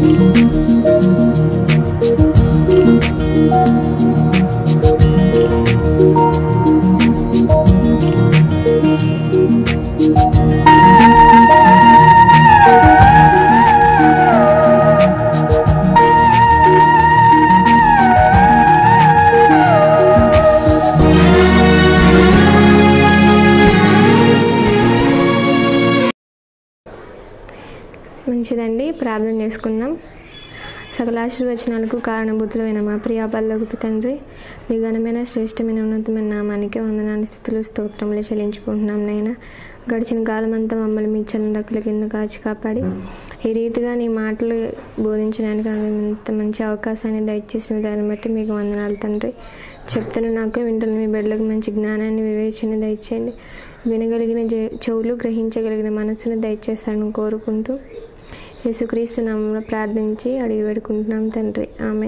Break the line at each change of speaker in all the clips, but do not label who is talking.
మంచిదండి ప్రార్థన చేసుకుందాం సకలాశీర్వచనాలకు కారణభూతులమైన మా ప్రియ పల్లొకటి తండ్రి మీ ఘనమైన శ్రేష్టమైన ఉన్నతమైన నామానికి వందనాన్ని స్థితులు స్తోత్రములు చెల్లించుకుంటున్నాం నైనా గడిచిన కాలం అంతా మమ్మల్ని మీ చల్లరకుల కింద కాచి కాపాడి ఈ రీతిగా నీ మాటలు బోధించడానికి ఆమె ఇంత మంచి అవకాశాన్ని దయచేసిన దాన్ని బట్టి మీకు వందనాలు తండ్రి చెప్తున్న నాకు వింటున్న మీ బిడ్డలకు మంచి జ్ఞానాన్ని వివేచన దయచేయండి వినగలిగిన జె- చెవులు గ్రహించగలిగిన మనసును దయచేస్తానని కోరుకుంటూ యేసుక్రీస్తు నామంలో ప్రార్థించి అడిగి పెడుకుంటున్నాం తండ్రి ఆమె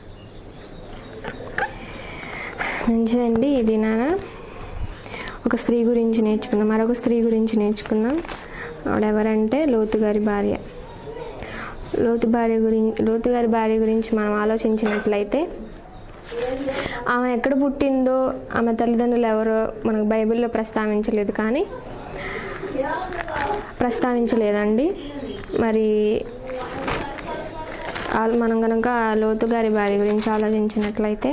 మంచిదండి ఇది నాన్న ఒక స్త్రీ గురించి నేర్చుకున్నాం మరొక స్త్రీ గురించి నేర్చుకున్నాం ఆవిడ ఎవరంటే లోతు గారి భార్య లోతు భార్య గురించి లోతు గారి భార్య గురించి మనం ఆలోచించినట్లయితే ఆమె ఎక్కడ పుట్టిందో ఆమె తల్లిదండ్రులు ఎవరో మనకు బైబిల్లో ప్రస్తావించలేదు కానీ ప్రస్తావించలేదండి మరి ఆ- మనం కనుక లోతు గారి భార్య గురించి ఆలోచించినట్లయితే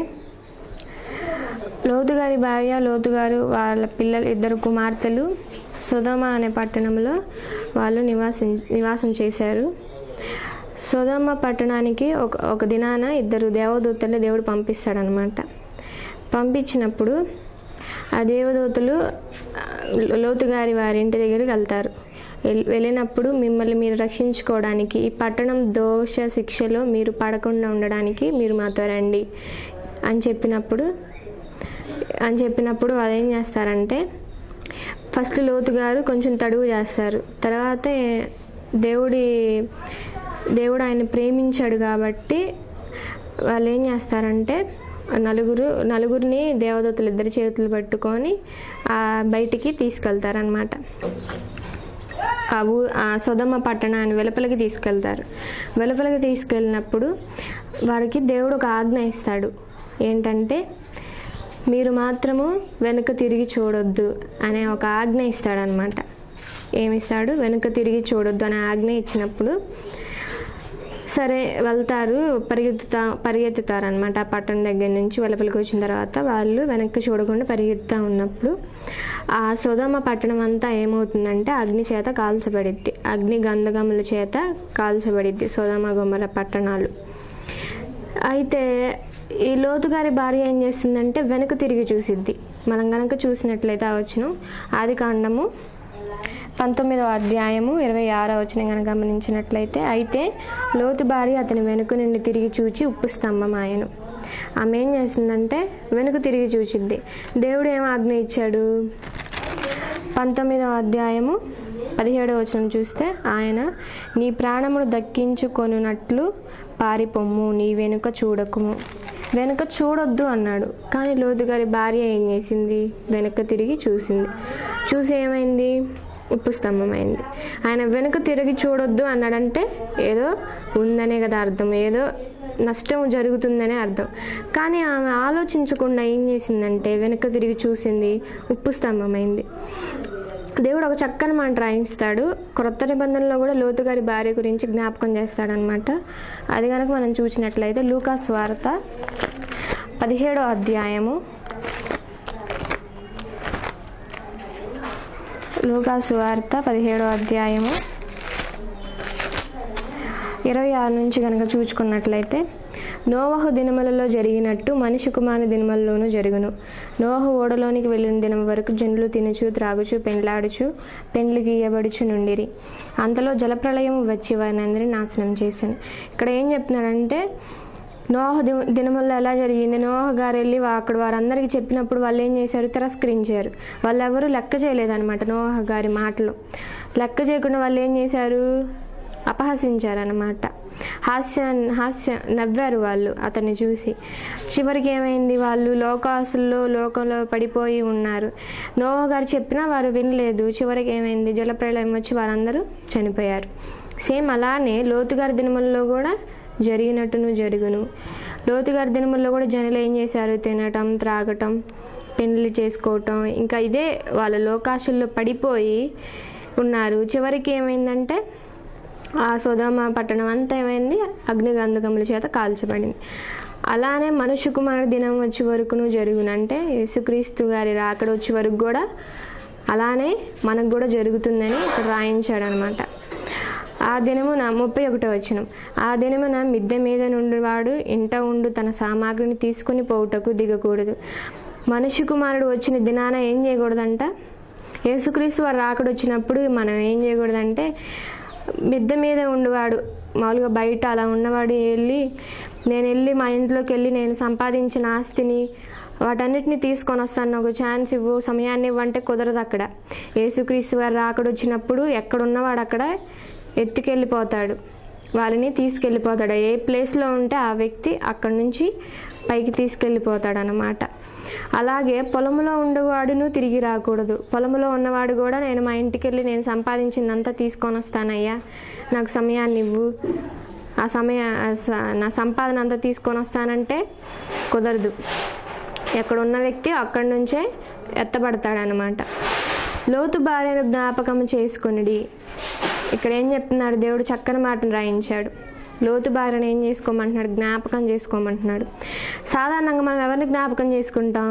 లోతు గారి భార్య లోతు గారు వాళ్ళ పిల్లలు ఇద్దరు కుమార్తెలు సుధమ అనే పట్టణంలో వాళ్ళు నివాసం నివాసం చేశారు సుధమ పట్టణానికి ఒక ఒక దినాన ఇద్దరు దేవదూతలు దేవుడు పంపిస్తాడనమాట పంపించినప్పుడు ఆ దేవదూతలు ఆ, లోతు గారి వారి ఇంటి దగ్గరికి వెళ్తారు వెల్- వెళ్ళినప్పుడు మిమ్మల్ని మీరు రక్షించుకోవడానికి ఈ పట్టణం దోష శిక్షలో మీరు పడకుండా ఉండడానికి మీరు మాతో రండి అని చెప్పినప్పుడు అని చెప్పినప్పుడు వాళ్ళు ఏం చేస్తారంటే ఫస్ట్ లోతు గారు కొంచెం తడువు చేస్తారు తర్వాత దేవుడి దేవుడు ఆయన ప్రేమించాడు కాబట్టి వాళ్ళు ఏం చేస్తారంటే నలుగురు నలుగురిని దేవదూతలు ఇద్దరి చేతులు పట్టుకొని ఆ బయటికి తీసుకెళ్తారనమాట ఆ ఊ ఆ సొదమ్మ పట్టణాన్ని వెలుపలికి తీసుకెళ్తారు వెలుపలికి తీసుకెళ్ళినప్పుడు వారికి దేవుడు ఒక ఆజ్ఞ ఇస్తాడు ఏంటంటే మీరు మాత్రము వెనుక తిరిగి చూడొద్దు అనే ఒక ఆజ్ఞ ఇస్తాడనమాట ఏమిస్తాడు వెనుక తిరిగి చూడొద్దు అనే ఆజ్ఞ ఇచ్చినప్పుడు సరే వెళ్తారు పరిగెత్తుతా పరిగెత్తుతారనమాట ఆ పట్టణం దగ్గర నుంచి వెలుపలికి వచ్చిన తర్వాత వాళ్ళు వెనక్కి చూడకుండా పరిగెత్తుతూ ఉన్నప్పుడు ఆ సోదమ పట్టణం అంతా ఏమవుతుందంటే అగ్ని చేత కాల్చబడిద్ది అగ్ని గంధకముల చేత కాల్చబడిద్ది సోదమ గొమ్మల పట్టణాలు అయితే ఈ లోతుగారి భార్య ఏం చేస్తుందంటే వెనక తిరిగి చూసిద్ది మనం గనక చూసినట్లయితే ఆ వచనం ఆది కాండము పంతొమ్మిదవ అధ్యాయము ఇరవై ఆరో వచ్చిన కనుక గమనించినట్లయితే అయితే లోతు భార్య అతని వెనుక నుండి తిరిగి చూచి ఉప్పు స్తంభం ఆయను ఆమె ఏం చేస్తుందంటే వెనుక తిరిగి చూసిద్ది దేవుడు ఏం ఆజ్ఞ ఇచ్చాడు పంతొమ్మిదవ అధ్యాయము పదిహేడవ వచనం చూస్తే ఆయన నీ ప్రాణమును దక్కించుకొనున్నట్లు పారిపొమ్ము నీ వెనుక చూడకుము వెనుక చూడొద్దు అన్నాడు కానీ లోతు గారి భార్య ఏం చేసింది వెనుక తిరిగి చూసింది చూసి ఏమైంది ఉప్పు స్తంభమైంది ఆయన వెనుక తిరిగి చూడొద్దు అన్నాడంటే ఏదో ఉందనే కదా అర్థం ఏదో నష్టం జరుగుతుందనే అర్థం కానీ ఆమె ఆలోచించకుండా ఏం చేసిందంటే వెనుక తిరిగి చూసింది ఉప్పు స్తంభమైంది దేవుడు ఒక చక్కని మాట రాయిస్తాడు క్రొత్త నిబంధనలో కూడా లోతు గారి భార్య గురించి జ్ఞాపకం చేస్తాడనమాట అది కనుక మనం చూసినట్లయితే లూకాస్ వార్త పదిహేడో అధ్యాయము లూకాసు వార్త పదిహేడో అధ్యాయము ఇరవై ఆరు నుంచి కనుక చూచుకున్నట్లయితే నోవహు దినములలో జరిగినట్టు మనిషి కుమారుని దినములలోనూ జరుగును నోవహు ఓడలోనికి వెళ్ళిన దినం వరకు జనులు తినుచు త్రాగుచు పెండ్లాడుచు పెండ్లి గీయబడుచు నుండిరి అంతలో జలప్రళయం వచ్చి వారిని అందరినీ నాశనం చేశాను ఇక్కడ ఏం చెప్తున్నాడంటే నోహ ది- దినముల్లో ఎలా జరిగింది నోహ గారు వెళ్ళి వా- అక్కడ వారందరికీ చెప్పినప్పుడు వాళ్ళు ఏం చేశారు తిరస్కరించారు వాళ్ళు ఎవరు లెక్క చేయలేదన్నమాట నోహ గారి మాటలు లెక్క చేయకుండా వాళ్ళు ఏం చేశారు అపహసించారనమాట హాస్య హాస్య నవ్వారు వాళ్ళు అతన్ని చూసి చివరికి ఏమైంది వాళ్ళు లోకాసుల్లో లోకంలో పడిపోయి ఉన్నారు నోహ గారు చెప్పినా వారు వినలేదు చివరికి ఏమైంది జలప్రళయం వచ్చి వారందరూ చనిపోయారు సేమ్ అలానే లోతుగారి దినములలో కూడా జరిగినట్టును జరుగును లోతుగారి దినముల్లో కూడా జనులు ఏం చేశారు తినటం త్రాగటం పెళ్లి చేసుకోవటం ఇంకా ఇదే వాళ్ళ లోకాశల్లో పడిపోయి ఉన్నారు చివరికి ఏమైందంటే ఆ సుధమ పట్టణం అంతా ఏమైంది అగ్నిగంధకముల చేత కాల్చబడింది అలానే మనుషు కుమారుడు దినం వచ్చే వరకును జరుగును అంటే యేసుక్రీస్తు గారి రాకడ వచ్చే వరకు కూడా అలానే మనకు కూడా జరుగుతుందని ఇక్కడ రాయించాడు అనమాట ఆ దినమున ముప్పై ఒకటో వచ్చిన ఆ దినమున మిద్దె మీద నుండివాడు ఇంట ఉండు తన సామాగ్రిని తీసుకుని పోవుటకు దిగకూడదు మనిషి కుమారుడు వచ్చిన దినాన ఏం చేయకూడదంట యేసుక్రీస్తు వారు రాకడ వచ్చినప్పుడు మనం ఏం చేయకూడదంటే మిద్దె మీద ఉండేవాడు మామూలుగా బయట అలా ఉన్నవాడు వెళ్ళి నేను వెళ్ళి మా ఇంట్లోకి వెళ్ళి నేను సంపాదించిన ఆస్తిని వాటన్నిటిని తీసుకొని వస్తాను ఒక ఛాన్స్ ఇవ్వు సమయాన్ని ఇవ్వంటే కుదరదు అక్కడ యేసుక్రీస్తు వారు రాకడ వచ్చినప్పుడు ఎక్కడ ఉన్నవాడు అక్కడ ఎత్తుకెళ్ళిపోతాడు వాళ్ళని తీసుకెళ్ళిపోతాడు ఏ ప్లేస్లో ఉంటే ఆ వ్యక్తి అక్కడి నుంచి పైకి తీసుకెళ్ళిపోతాడు అన్నమాట అలాగే పొలంలో ఉండేవాడును తిరిగి రాకూడదు పొలంలో ఉన్నవాడు కూడా నేను మా ఇంటికి వెళ్ళి నేను సంపాదించిందంతా తీసుకొని వస్తానయ్యా నాకు సమయాన్ని ఇవ్వు ఆ సమయ ఆ స- నా సంపాదన అంతా తీసుకొని వస్తానంటే కుదరదు ఎక్కడ ఉన్న వ్యక్తి అక్కడి నుంచే ఎత్తబడతాడనమాట లోతు భార్యను జ్ఞాపకం చేసుకొనిడి ఇక్కడ ఏం చెప్తున్నాడు దేవుడు చక్కని మాటను రాయించాడు లోతు భార్యను ఏం చేసుకోమంటున్నాడు జ్ఞాపకం చేసుకోమంటున్నాడు సాధారణంగా మనం ఎవరిని జ్ఞాపకం చేసుకుంటాం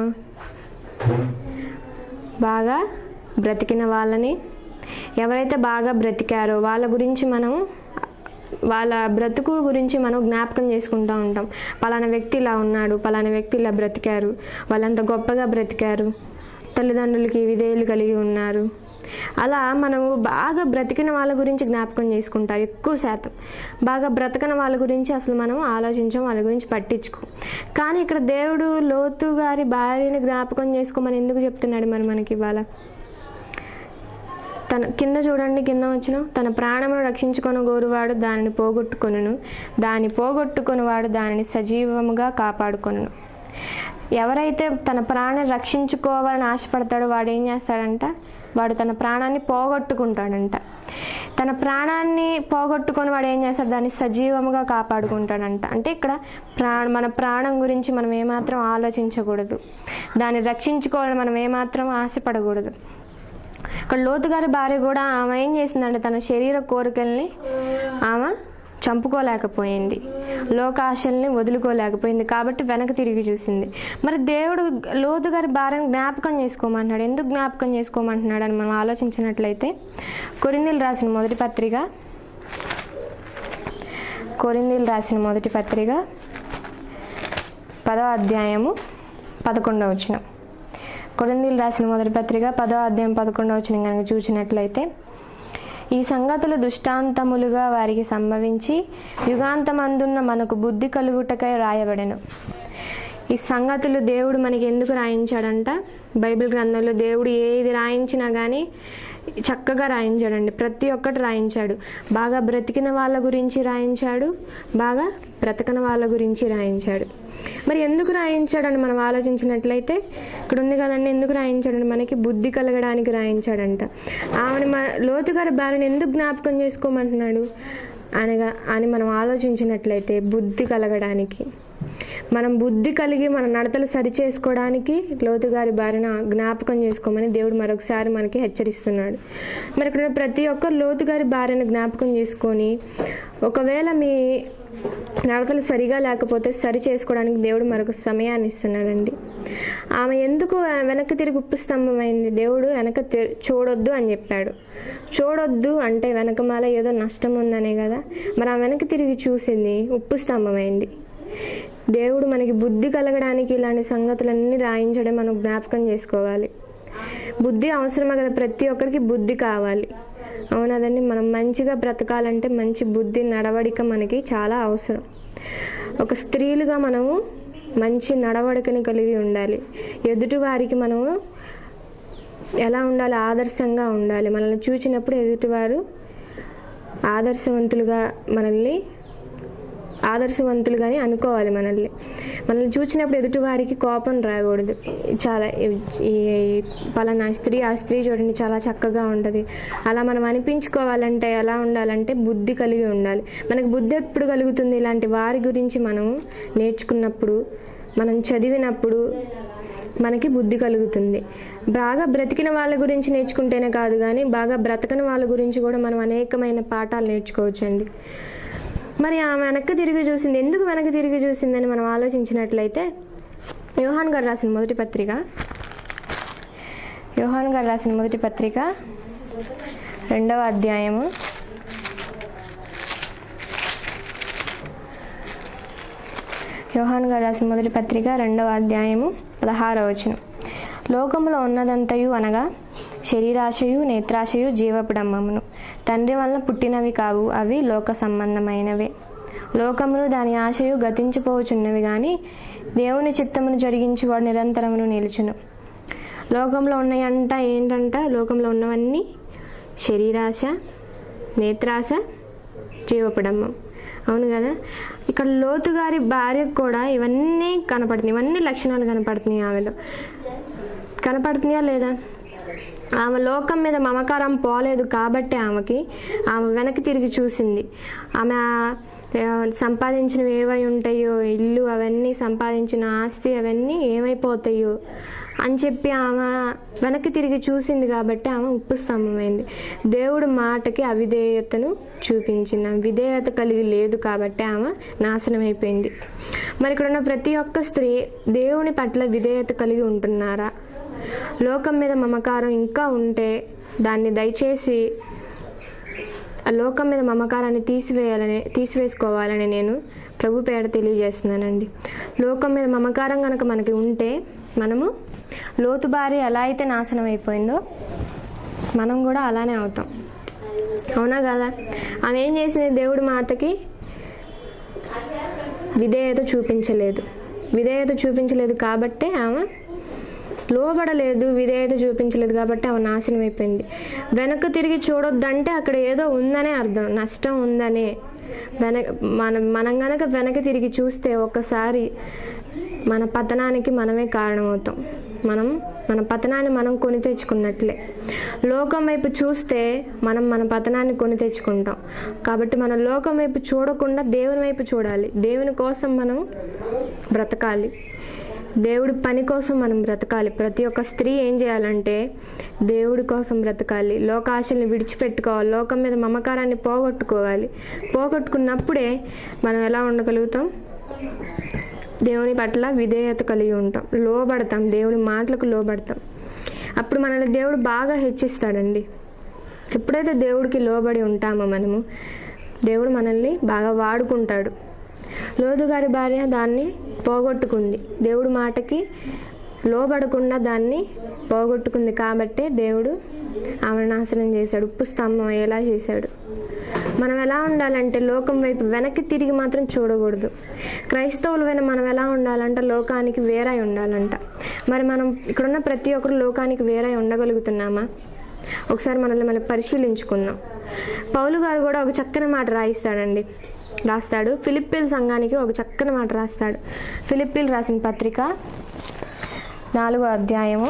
బాగా బ్రతికిన వాళ్ళని ఎవరైతే బాగా బ్రతికారో వాళ్ళ గురించి మనం వాళ్ళ బ్రతుకు గురించి మనం జ్ఞాపకం చేసుకుంటూ ఉంటాం పలానా వ్యక్తి ఇలా ఉన్నాడు పలానా వ్యక్తి ఇలా బ్రతికారు వాళ్ళంత గొప్పగా బ్రతికారు తల్లిదండ్రులకి విధేయులు కలిగి ఉన్నారు అలా మనము బాగా బ్రతికిన వాళ్ళ గురించి జ్ఞాపకం చేసుకుంటాం ఎక్కువ శాతం బాగా బ్రతకని వాళ్ళ గురించి అసలు మనం ఆలోచించాం వాళ్ళ గురించి పట్టించుకో కానీ ఇక్కడ దేవుడు లోతు గారి భార్యని జ్ఞాపకం చేసుకోమని ఎందుకు చెప్తున్నాడు మరి మనకి ఇవాళ తన కింద చూడండి కింద వచ్చిన తన ప్రాణమును రక్షించుకొని గోరువాడు దానిని పోగొట్టుకొనును దాన్ని పోగొట్టుకొనివాడు దానిని సజీవముగా కాపాడుకొనును ఎవరైతే తన ప్రాణం రక్షించుకోవాలని ఆశపడతాడో వాడు ఏం చేస్తాడంట వాడు తన ప్రాణాన్ని పోగొట్టుకుంటాడంట తన ప్రాణాన్ని పోగొట్టుకొని వాడు ఏం చేస్తాడు దాన్ని సజీవముగా కాపాడుకుంటాడంట అంటే ఇక్కడ ప్రాణ మన ప్రాణం గురించి మనం ఏమాత్రం ఆలోచించకూడదు దాన్ని రక్షించుకోవాలని మనం ఏమాత్రం ఆశపడకూడదు ఇక్కడ లోతుగారి భార్య కూడా ఆమె ఏం చేసిందంటే తన శరీర కోరికల్ని ఆమె చంపుకోలేకపోయింది లోకాశల్ని వదులుకోలేకపోయింది కాబట్టి వెనక తిరిగి చూసింది మరి దేవుడు లోతు గారి భార్యను జ్ఞాపకం చేసుకోమంటున్నాడు ఎందుకు జ్ఞాపకం చేసుకోమంటున్నాడు అని మనం ఆలోచించినట్లయితే కొరిందీలు రాసిన మొదటి పత్రిక కొరిందీలు రాసిన మొదటి పత్రిక పదో అధ్యాయము పదకొండవ వచనం కొరిందీలు రాసిన మొదటి పత్రిక పదో అధ్యాయం పదకొండవ వచనం కనుక చూసినట్లయితే ఈ సంగతులు దృష్టాంతములుగా వారికి సంభవించి యుగాంతమందున్న మనకు బుద్ధి కలుగుటకై రాయబడెను ఈ సంగతులు దేవుడు మనకి ఎందుకు రాయించాడంట బైబిల్ గ్రంథంలో దేవుడు ఏది రాయించినా కానీ చక్కగా రాయించాడండి ప్రతి ఒక్కటి రాయించాడు బాగా బ్రతికిన వాళ్ళ గురించి రాయించాడు బాగా బ్రతకని వాళ్ళ గురించి రాయించాడు మరి ఎందుకు రాయించాడని మనం ఆలోచించినట్లయితే ఇక్కడ ఉంది కదండి ఎందుకు రాయించాడని మనకి బుద్ధి కలగడానికి రాయించాడంట ఆమెను మన లోతుగారి భార్యను ఎందుకు జ్ఞాపకం చేసుకోమంటున్నాడు అనగా అని మనం ఆలోచించినట్లయితే బుద్ధి కలగడానికి మనం బుద్ధి కలిగి మన నడతలు సరి చేసుకోవడానికి లోతుగారి బారిన జ్ఞాపకం చేసుకోమని దేవుడు మరొకసారి మనకి హెచ్చరిస్తున్నాడు మరి ఇక్కడ ఉన్న ప్రతి ఒక్కరు లోతుగారి భార్యను జ్ఞాపకం చేసుకొని ఒకవేళ మీ నడతలు సరిగా లేకపోతే సరి చేసుకోవడానికి దేవుడు మరొక సమయాన్ని ఇస్తున్నాడండి ఆమె ఎందుకు వెనక్కి తిరిగి ఉప్పు స్తంభమైంది దేవుడు వెనక తి- చూడొద్దు అని చెప్పాడు చూడొద్దు అంటే వెనకమాల ఏదో నష్టం ఉందనే కదా మరి ఆ వెనక్కి తిరిగి చూసింది ఉప్పు స్తంభమైంది దేవుడు మనకి బుద్ధి కలగడానికి ఇలాంటి సంగతులన్నీ రాయించడం మనం జ్ఞాపకం చేసుకోవాలి బుద్ధి అవసరమే కదా ప్రతి ఒక్కరికి బుద్ధి కావాలి అవునదండి మనం మంచిగా బ్రతకాలంటే మంచి బుద్ధి నడవడిక మనకి చాలా అవసరం ఒక స్త్రీలుగా మనము మంచి నడవడికని కలిగి ఉండాలి ఎదుటి వారికి మనము ఎలా ఉండాలి ఆదర్శంగా ఉండాలి మనల్ని చూచినప్పుడు ఎదుటివారు ఆదర్శవంతులుగా మనల్ని ఆదర్శవంతులు కానీ అనుకోవాలి మనల్ని మనల్ని చూసినప్పుడు ఎదుటి వారికి కోపం రాకూడదు చాలా ఈ- ఈ పలానా స్త్రీ ఆ స్త్రీ చూడండి చాలా చక్కగా ఉంటుంది అలా మనం అనిపించుకోవాలంటే ఎలా ఉండాలంటే బుద్ధి కలిగి ఉండాలి మనకు బుద్ధి ఎప్పుడు కలుగుతుంది ఇలాంటి వారి గురించి మనం నేర్చుకున్నప్పుడు మనం చదివినప్పుడు మనకి బుద్ధి కలుగుతుంది బాగా బ్రతికిన వాళ్ళ గురించి నేర్చుకుంటేనే కాదు కానీ బాగా బ్రతకని వాళ్ళ గురించి కూడా మనం అనేకమైన పాఠాలు నేర్చుకోవచ్చండి మరి ఆమె వెనక్కి తిరిగి చూసింది ఎందుకు వెనక్కి తిరిగి చూసిందని మనం ఆలోచించినట్లయితే యోహాన్ గారు రాసిన మొదటి పత్రిక యోహాన్ గారు రాసిన మొదటి పత్రిక రెండవ అధ్యాయము యోహాన్ గారు రాసిన మొదటి పత్రిక రెండవ అధ్యాయము పదహారవ వచనం లోకములో ఉన్నదంతయు అనగా శరీరాశయు నేత్రాశయు జీవపుడమ్మమును తండ్రి వలన పుట్టినవి కావు అవి లోక సంబంధమైనవే లోకమును దాని ఆశయు గతించిపోవచున్నవి గాని దేవుని చిత్తమును జరిగించువాడు నిరంతరమును నిలుచును లోకంలో ఉన్నాయంట ఏంటంట లోకంలో ఉన్నవన్నీ శరీరాశ నేత్రాశ జీవపడమ్మం అవును కదా ఇక్కడ లోతు గారి భార్యకు కూడా ఇవన్నీ కనపడుతున్నాయి ఇవన్నీ లక్షణాలు కనపడుతున్నాయి ఆమెలో కనపడుతున్నాయా లేదా ఆమె లోకం మీద మమకారం పోలేదు కాబట్టి ఆమెకి ఆమె వెనక్కి తిరిగి చూసింది ఆమె ఆ, సంపాదించినవి ఏవై ఉంటాయో ఇల్లు అవన్నీ సంపాదించిన ఆస్తి అవన్నీ ఏమైపోతాయో అని చెప్పి ఆమె వెనక్కి తిరిగి చూసింది కాబట్టి ఆమె ఉప్పు స్తంభమైంది దేవుడు మాటకి అవిధేయతను చూపించింది ఆమె విధేయత కలిగి లేదు కాబట్టి ఆమె నాశనం అయిపోయింది మరి ఇక్కడ ఉన్న ప్రతి ఒక్క స్త్రీ దేవుని పట్ల విధేయత కలిగి ఉంటున్నారా లోకం మీద మమకారం ఇంకా ఉంటే దాన్ని దయచేసి ఆ లోకం మీద మమకారాన్ని తీసివేయాలని తీసివేసుకోవాలని నేను ప్రభు పేడ తెలియజేస్తున్నానండి లోకం మీద మమకారం కనుక మనకి ఉంటే మనము లోతు భార్య ఎలా అయితే నాశనం అయిపోయిందో మనం కూడా అలానే అవుతాం అవునా కదా ఆమె ఏం చేసింది దేవుడి మాతకి విధేయత చూపించలేదు విధేయత చూపించలేదు కాబట్టే ఆమె లోబడలేదు విధేయత చూపించలేదు కాబట్టి ఆమె నాశనం అయిపోయింది వెనక్కి తిరిగి చూడొద్దంటే అక్కడ ఏదో ఉందనే అర్థం నష్టం ఉందనే వెన మనం మనం గనక వెనక్కి తిరిగి చూస్తే ఒక్కసారి మన పతనానికి మనమే కారణమవుతాం మనం మన పతనాన్ని మనం కొని తెచ్చుకున్నట్లే లోకం వైపు చూస్తే మనం మన పతనాన్ని కొని తెచ్చుకుంటాం కాబట్టి మనం లోకం వైపు చూడకుండా దేవుని వైపు చూడాలి దేవుని కోసం మనం బ్రతకాలి దేవుడి పని కోసం మనం బ్రతకాలి ప్రతి ఒక్క స్త్రీ ఏం చేయాలంటే దేవుడి కోసం బ్రతకాలి లోకాశల్ని విడిచిపెట్టుకోవాలి లోకం మీద మమకారాన్ని పోగొట్టుకోవాలి పోగొట్టుకున్నప్పుడే మనం ఎలా ఉండగలుగుతాం దేవుని పట్ల విధేయత కలిగి ఉంటాం లోబడతాం దేవుని మాటలకు లోబడతాం అప్పుడు మనల్ని దేవుడు బాగా హెచ్చిస్తాడండి ఎప్పుడైతే దేవుడికి లోబడి ఉంటామో మనము దేవుడు మనల్ని బాగా వాడుకుంటాడు లోతు గారి భార్య దాన్ని పోగొట్టుకుంది దేవుడి మాటకి లోబడకుండా దాన్ని పోగొట్టుకుంది కాబట్టే దేవుడు ఆమెను నాశనం చేశాడు ఉప్పు స్తంభం అయ్యేలా చేశాడు మనం ఎలా ఉండాలంటే లోకం వైపు వెనక్కి తిరిగి మాత్రం చూడకూడదు క్రైస్తవులు వెన మనం ఎలా ఉండాలంటే లోకానికి వేరై ఉండాలంట మరి మనం ఇక్కడున్న ప్రతి ఒక్కరు లోకానికి వేరై ఉండగలుగుతున్నామా ఒకసారి మనల్ని మనం పరిశీలించుకుందాం పౌలు గారు కూడా ఒక చక్కని మాట రాయిస్తాడండి రాస్తాడు ఫిలిప్పీల్ సంఘానికి ఒక చక్కని మాట రాస్తాడు ఫిలిప్పీల్ రాసిన పత్రిక నాలుగో అధ్యాయము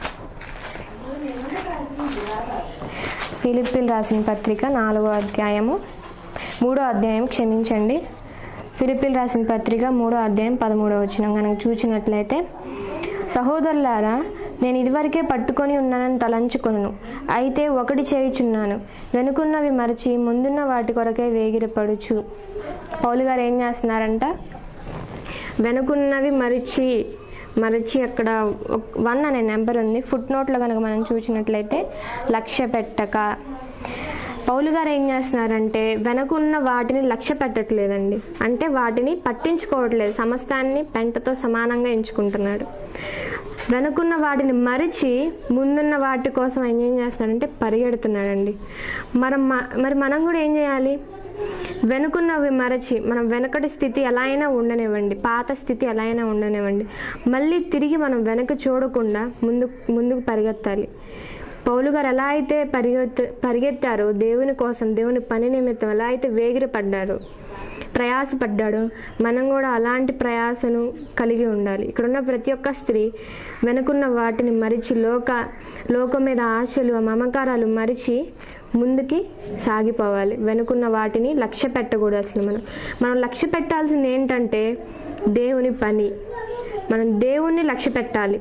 ఫిలిప్పీల్ రాసిన పత్రిక నాలుగో అధ్యాయము మూడో అధ్యాయం క్షమించండి ఫిలిప్పీల్ రాసిన పత్రిక మూడో అధ్యాయం పదమూడో వచ్చిన కనుక చూసినట్లయితే సహోదరులారా నేను ఇదివరకే పట్టుకొని ఉన్నానని తలంచుకొను అయితే ఒకటి చేయుచున్నాను వెనుకున్నవి మరచి ముందున్న వాటి కొరకే వేగిరపడుచు పౌలు గారు ఏం చేస్తున్నారంట వెనుకున్నవి మరిచి మరచి అక్కడ ఒక- వన్ అనే నెంబర్ ఉంది ఫుట్ నోట్లో కనుక మనం చూసినట్లయితే లక్ష్య పెట్టక పౌలు గారు ఏం చేస్తున్నారంటే వెనకున్న వాటిని లక్ష్య పెట్టట్లేదండి అంటే వాటిని పట్టించుకోవట్లేదు సమస్తాన్ని పెంటతో సమానంగా ఎంచుకుంటున్నాడు వెనుకున్న వాటిని మరిచి ముందున్న వాటి కోసం ఆయన ఏం చేస్తున్నాడంటే పరిగెడుతున్నాడండి మరి మ- మరి మనం కూడా ఏం చేయాలి వెనుకున్నవి మరచి మనం వెనకటి స్థితి ఎలా అయినా ఉండనివ్వండి పాత స్థితి ఎలా అయినా ఉండనివ్వండి మళ్ళీ తిరిగి మనం వెనక చూడకుండా ముందు ముందుకు పరిగెత్తాలి పౌలు గారు ఎలా అయితే పరిగెత్తు పరిగెత్తారో దేవుని కోసం దేవుని పని నిమిత్తం ఎలా అయితే వేగిరపడ్డారో ప్రయాసపడ్డాడో మనం కూడా అలాంటి ప్రయాసను కలిగి ఉండాలి ఇక్కడున్న ప్రతి ఒక్క స్త్రీ వెనుకున్న వాటిని మరిచి లోక లోకం మీద ఆశలు ఆ మమకారాలు మరిచి ముందుకి సాగిపోవాలి వెనుకున్న వాటిని లక్ష్య పెట్టకూడదు అసలు మనం మనం లక్ష్య పెట్టాల్సింది ఏంటంటే దేవుని పని మనం దేవుణ్ణి లక్ష్య పెట్టాలి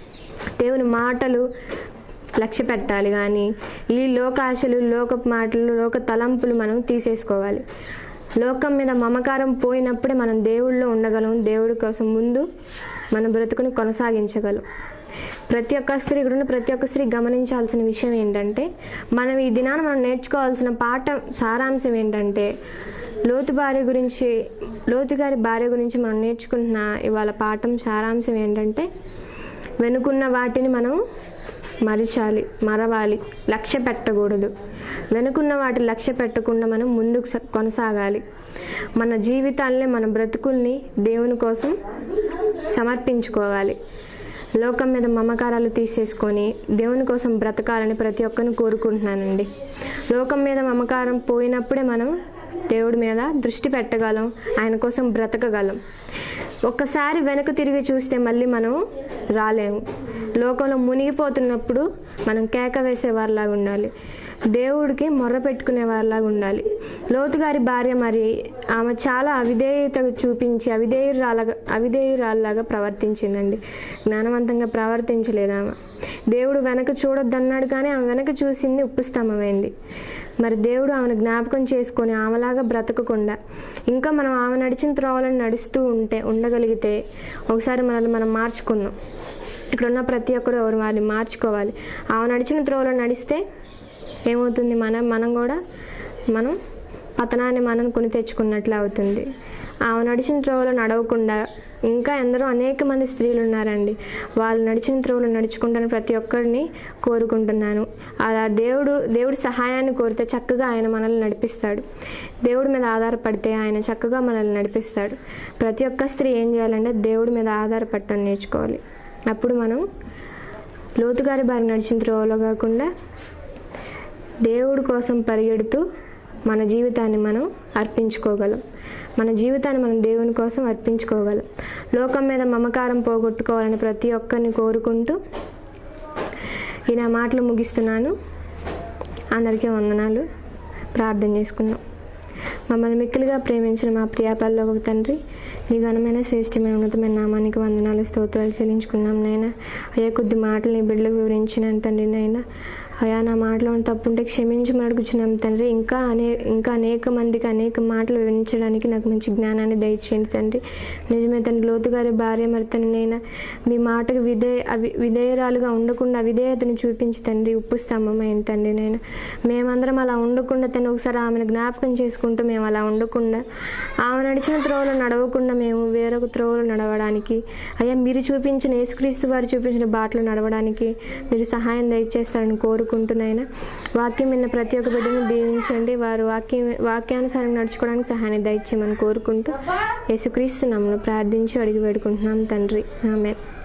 దేవుని మాటలు లక్ష్య పెట్టాలి కానీ ఈ లోక ఆశలు లోక మాటలు లోక తలంపులు మనం తీసేసుకోవాలి లోకం మీద మమకారం పోయినప్పుడే మనం దేవుళ్ళలో ఉండగలం దేవుడి కోసం ముందు మన బ్రతుకుని కొనసాగించగలం ప్రతి ఒక్క స్త్రీ ఇక్కడ ఉన్న ప్రతి ఒక్క స్త్రీ గమనించాల్సిన విషయం ఏంటంటే మనం ఈ దినాన మనం నేర్చుకోవాల్సిన పాఠం సారాంశం ఏంటంటే లోతు భార్య గురించి లోతు గారి భార్య గురించి మనం నేర్చుకుంటున్న ఇవాళ పాఠం సారాంశం ఏంటంటే వెనుకున్న వాటిని మనం మరిచాలి మరవాలి లక్ష్య పెట్టకూడదు వెనుకున్న వాటి లక్ష్య పెట్టకుండా మనం ముందుకు స- కొనసాగాలి మన జీవితాల్ని మన బ్రతుకుల్ని దేవుని కోసం సమర్పించుకోవాలి లోకం మీద మమకారాలు తీసేసుకొని దేవుని కోసం బ్రతకాలని ప్రతి ఒక్కరిని కోరుకుంటున్నానండి లోకం మీద మమకారం పోయినప్పుడే మనం దేవుడి మీద దృష్టి పెట్టగలం ఆయన కోసం బ్రతకగలం ఒక్కసారి వెనక్కి తిరిగి చూస్తే మళ్ళీ మనం రాలేము లోకంలో మునిగిపోతున్నప్పుడు మనం కేక వేసేవారిలాగా ఉండాలి దేవుడికి మొర్ర పెట్టుకునేవారిలాగా ఉండాలి లోతు గారి భార్య మరి ఆమె చాలా అవిధేయత చూపించి అవిధేయురాలగా అవిధేయురాల్లాగా ప్రవర్తించిందండి జ్ఞానవంతంగా ప్రవర్తించలేదు ఆమె దేవుడు వెనక చూడొద్దన్నాడు కానీ ఆమె వెనక చూసింది ఉప్పు స్తంభమైంది మరి దేవుడు ఆమెను జ్ఞాపకం చేసుకొని ఆమెలాగా బ్రతకకుండా ఇంకా మనం ఆమె నడిచిన త్రోవలను నడుస్తూ ఉంటే ఉండగలిగితే ఒకసారి మనల్ని మనం మార్చుకున్నాం ఇక్కడ ఉన్న ప్రతి ఒక్కరు ఎవరు వారిని మార్చుకోవాలి ఆమె నడిచిన త్రోవలో నడిస్తే ఏమవుతుంది మనం మనం కూడా మనం పతనాన్ని మనం కొని తెచ్చుకున్నట్లు అవుతుంది ఆమె నడిచిన త్రోవలో నడవకుండా ఇంకా ఎందరో అనేక మంది స్త్రీలు ఉన్నారండి వాళ్ళు నడిచిన త్రోవలో నడుచుకుంటాను ప్రతి ఒక్కరిని కోరుకుంటున్నాను అలా దేవుడు దేవుడి సహాయాన్ని కోరితే చక్కగా ఆయన మనల్ని నడిపిస్తాడు దేవుడి మీద ఆధారపడితే ఆయన చక్కగా మనల్ని నడిపిస్తాడు ప్రతి ఒక్క స్త్రీ ఏం చేయాలంటే దేవుడి మీద ఆధారపడటం నేర్చుకోవాలి అప్పుడు మనం లోతుగారి బారి నడిచిన త్రోవలో కాకుండా దేవుడి కోసం పరిగెడుతూ మన జీవితాన్ని మనం అర్పించుకోగలం మన జీవితాన్ని మనం దేవుని కోసం అర్పించుకోగలం లోకం మీద మమకారం పోగొట్టుకోవాలని ప్రతి ఒక్కరిని కోరుకుంటూ ఈ నా మాటలు ముగిస్తున్నాను అందరికీ వందనాలు ప్రార్థన చేసుకుందాం మమ్మల్ని మిక్కులుగా ప్రేమించిన మా ప్రియాపల్లో ఒక తండ్రి నీ ఘనమైన శ్రేష్టమైన ఉన్నతమైన నామానికి వందనాలు స్తోత్రాలు చెల్లించుకున్నాం నైనా అయ్యా కొద్ది మాటలు నీ బిడ్డలకు వివరించిన తండ్రి నైనా అయా నా మాటలో తప్పుంటే క్షమించమని అడుగుచున్నాం తండ్రి ఇంకా అనే ఇంకా అనేక మందికి అనేక మాటలు వివరించడానికి నాకు మంచి జ్ఞానాన్ని దయచేయండి తండ్రి నిజమే తండ్రి లోతు గారి భార్య మరి తననైనా మీ మాటకు విధేయ అవి విధేయరాలుగా ఉండకుండా అవిధేయతను చూపించి తండ్రి ఉప్పు స్తంభమైన తండ్రి నేను మేమందరం అలా ఉండకుండా తను ఒకసారి ఆమెను జ్ఞాపకం చేసుకుంటూ మేము అలా ఉండకుండా ఆమె నడిచిన త్రోవలో నడవకుండా మేము వేరొక త్రోవలో నడవడానికి అయ్యా మీరు చూపించిన యేసుక్రీస్తు వారు చూపించిన బాటలో నడవడానికి మీరు సహాయం దయచేస్తారని కోరుకుంటున్నాయినా వాక్యం విన్న ప్రతి ఒక్క బిడ్డను దీవించండి వారు వాక్యం వాక్యానుసారం నడుచుకోవడానికి సహాయాన్ని దయచేయమని కోరుకుంటూ యేసుక్రీస్తు నమ్మను ప్రార్థించి అడిగి పెడుకుంటున్నాం తండ్రి ఆమె